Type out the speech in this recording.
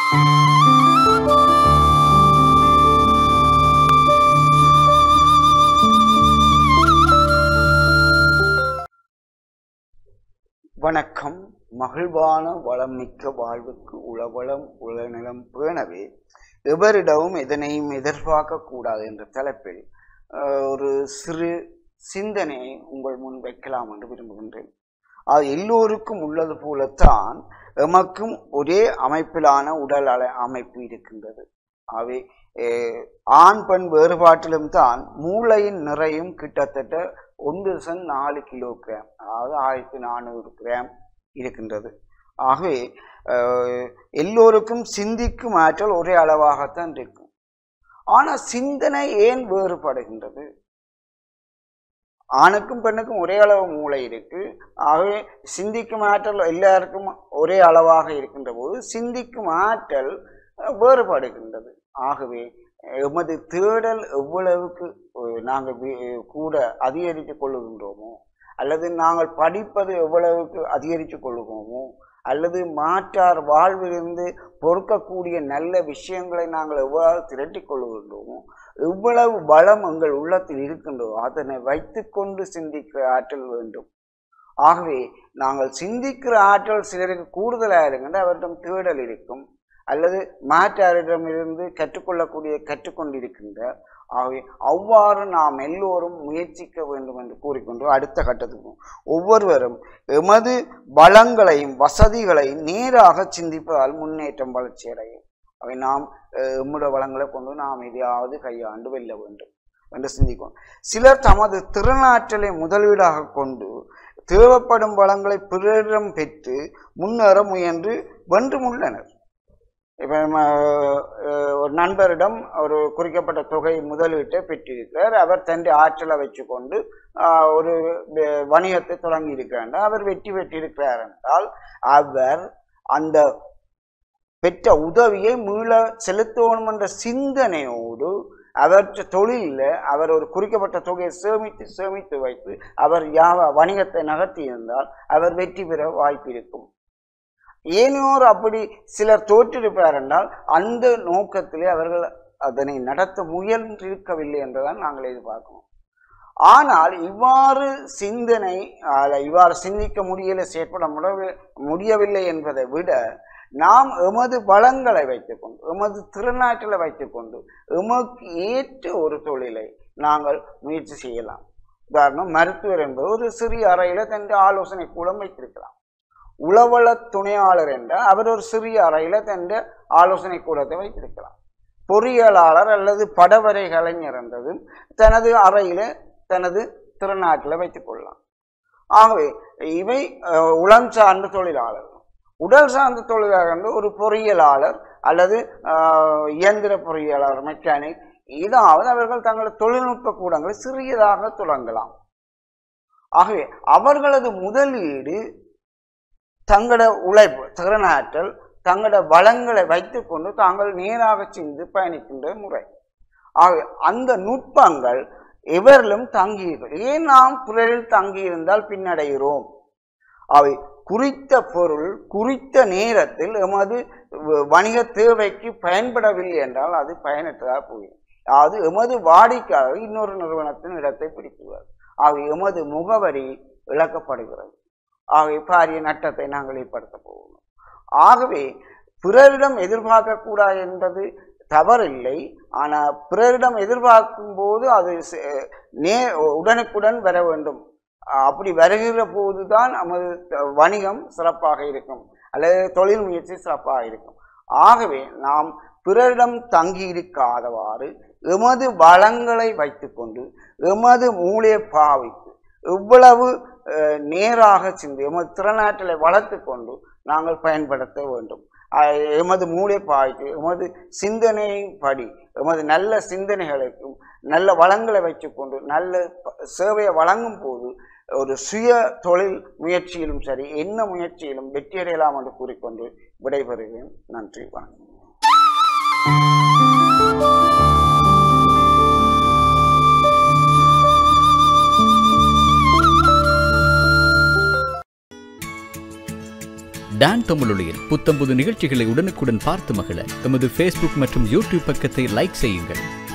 வணக்கம் மகிழ்வான வளம் மிக்க வாழ்வுக்கு உளவளம் உளநலம் பேணவே எவரிடமும் எதனையும் எதிர்பார்க்க கூடாது என்ற தலைப்பில் அஹ், ஒரு சிறு சிந்தனையை உங்கள் முன் வைக்கலாம் என்று விரும்புகின்றேன் அது எல்லோருக்கும் உள்ளது போலத்தான் எமக்கும் ஒரே அமைப்பிலான உடல் அலை அமைப்பு இருக்கின்றது அவை அஹ், ஆண் பெண் வேறுபாட்டிலும் தான் மூளையின் நிறையும் கிட்டத்தட்ட ஒன்று சென் நாலு கிலோகிராம் அதாவது ஆயிரத்தி நானூறு கிராம் இருக்கின்றது ஆகவே அஹ், எல்லோருக்கும் சிந்திக்கும் ஆற்றல் ஒரே அளவாகத்தான் இருக்கும் ஆனால் சிந்தனை ஏன் வேறுபடுகின்றது ஆணுக்கும் பெண்ணுக்கும் ஒரே அளவு மூளை இருக்கு ஆகவே சிந்திக்கும் ஆற்றல் எல்லாருக்கும் ஒரே அளவாக இருக்கின்ற போது சிந்திக்கும் ஆற்றல் அஹ், வேறுபடுகின்றது ஆகவே எமது தேடல் எவ்வளவுக்கு அஹ், நாங்கள் வி- கூட அதிகரித்துக் கொள்ளுகின்றோமோ அல்லது நாங்கள் படிப்பது எவ்வளவுக்கு அதிகரித்துக் கொள்ளுவோமோ அல்லது மாற்றார் வாழ்விலிருந்து பொறுக்கக்கூடிய நல்ல விஷயங்களை நாங்கள் எவ்வாறு திரட்டிக் கொள்ளுகின்றோமோ எவ்வளவு பலம் எங்கள் உள்ளத்தில் இருக்கின்றதோ அதனை வைத்துக்கொண்டு சிந்திக்கிற ஆற்றல் வேண்டும் ஆகவே நாங்கள் சிந்திக்கிற ஆற்றல் சிலருக்கு கூடுதலாக இருக்கின்ற அவரிடம் தேடல் இருக்கும் அல்லது மாற்றாரிடமிருந்து கற்றுக்கொள்ளக்கூடிய கற்றுக்கொண்டிருக்கின்ற ஆகவே அவ்வாறு நாம் எல்லோரும் முயற்சிக்க வேண்டும் என்று கூறிக்கொண்டு அடுத்த கட்டத்துக்கு போவோம். ஒவ்வொருவரும் எமது பலங்களையும் வசதிகளையும் நேராக சிந்திப்பதால் முன்னேற்றம் வளர்ச்சி அடையும் அவை நாம் அஹ், எம்முடைய வளங்களை கொண்டு நாம் எதையாவது கையாண்டு வெல்ல வேண்டும் என்று சிந்திக்கும் சிலர் தமது திறனாற்றலை முதலீடாக கொண்டு தேவைப்படும் வளங்களை பிறரிடம் பெற்று முன்னேற முயன்று வென்றும் உள்ளனர் இப்போ நம்ம அஹ், ஒரு நண்பரிடம் ஒரு குறிக்கப்பட்ட தொகை முதலீட்டை பெற்றிருக்கிறார் அவர் தன்னுடைய ஆற்றலை வச்சுக்கொண்டு ஆஹ், ஒரு வ- வணிகத்தை தொடங்கி இருக்கிறார் அவர் வெற்றி பெற்றிருக்கிறார் என்றால் அவர் அந்த பெற்ற உதவியை மீள செலுத்தணும் என்ற சிந்தனையோடு அவர் தொழிலில் அவர் ஒரு குறிக்கப்பட்ட தொகையை சேமித்து சேமித்து வைத்து அவர் யாவ வணிகத்தை நகர்த்தி இருந்தால் அவர் வெற்றி பெற வாய்ப்பு இருக்கும் ஏனையோர் அப்படி சிலர் தோற்றிருப்பார் என்றால் அந்த நோக்கத்திலே அவர்கள் அதனை நடத்த முயன்றிருக்கவில்லை என்றுதான் நாங்கள் எதிர்பார்க்கணும் ஆனால் இவ்வாறு சிந்தனை அல்ல, இவ்வாறு சிந்திக்க முடியல செயற்பட முடியவி- முடியவில்லை என்பதை விட நாம் எமது பலங்களை வைத்துக்கொண்டு எமது திறனாற்றலை வைத்துக்கொண்டு எமக்கு ஏற்ற ஒரு தொழிலை நாங்கள் முயற்சி செய்யலாம் உதாரணம் மருத்துவர் என்பது ஒரு சிறிய அறையில தன் ஆலோசனை கூடம் வைத்திருக்கலாம் உளவள துணையாளர் என்றால் அவர் ஒரு சிறிய அறையில தன் ஆலோசனை கூடத்தை வைத்திருக்கலாம் பொறியியலாளர் அல்லது படவரை கலைஞர் என்றதும் தனது அறையில தனது திறனாற்றலை வைத்துக் கொள்ளலாம் ஆகவே இவை அஹ், உளம் சார்ந்த தொழிலாளர்கள் உடல் சார்ந்த தொழிலாளர் என்று ஒரு பொறியியலாளர் அல்லது ஆஹ், இயந்திர பொறியியலாளர் மெக்கானிக் இதாவது அவர்கள் தங்களது தொழில்நுட்ப கூடங்களை சிறியதாக தொடங்கலாம் ஆகவே அவர்களது முதலீடு தங்களோட உழைப்பு திறனாற்றல் தங்களோட வளங்களை வைத்துக்கொண்டு தாங்கள் நேராக சென்று பயணிக்கின்ற முறை ஆகவே அந்த நுட்பங்கள் எவரிலும் தங்கியிருக்கும் ஏன் நாம் பிறரில் தங்கியிருந்தால் பின்னடைகிறோம் அவை குறித்த பொருள் குறித்த நேரத்தில் எமது வ- வணிக தேவைக்கு பயன்படவில்லை என்றால் அது பயனற்றதாக போயிடும் அதாவது எமது வாடிக்கையாளர் இன்னொரு நிறுவனத்தின் இடத்தை பிடிக்குவார் ஆகவே எமது முகவரி இழக்கப்படுகிறது ஆகவே பாரிய நட்டத்தை நாங்கள் ஏற்படுத்த போகிறோம் ஆகவே பிறரிடம் எதிர்பார்க்க கூடாது என்பது தவறில்லை ஆனால் பிறரிடம் எதிர்பார்க்கும் போது அது செ- நே உடனுக்குடன் வர வேண்டும் அஹ் அப்படி வருகிற போதுதான் நமது த- வணிகம் சிறப்பாக இருக்கும் அல்லது தொழில் முயற்சி சிறப்பாக இருக்கும் ஆகவே நாம் பிறரிடம் தங்கி இருக்காதவாறு எமது வளங்களை வைத்துக்கொண்டு எமது மூளையை பாவித்து எவ்வளவு அஹ், நேராக சிந்தி எமது திறனாற்றலை வளர்த்து கொண்டு நாங்கள் பயன்படுத்த வேண்டும் அஹ், எமது மூளை பாய்த்து எமது சிந்தனையின் படி எமது நல்ல சிந்தனைகளுக்கும் நல்ல வளங்களை வைத்துக்கொண்டு நல்ல ப- சேவையை வழங்கும் போது ஒரு சுய தொழில் முயற்சியிலும் சரி என்ன முயற்சியிலும் வெற்றியடையலாம் என்று கூறிக்கொண்டு விடைபெறுகிறேன் நன்றி வணக்கம் டான் தமிழொலியில் புத்தம்புது நிகழ்ச்சிகளை உடனுக்குடன் பார்த்து மகிழ எமது ஃபேஸ்புக் மற்றும் யூடியூப் பக்கத்தை லைக் செய்யுங்கள்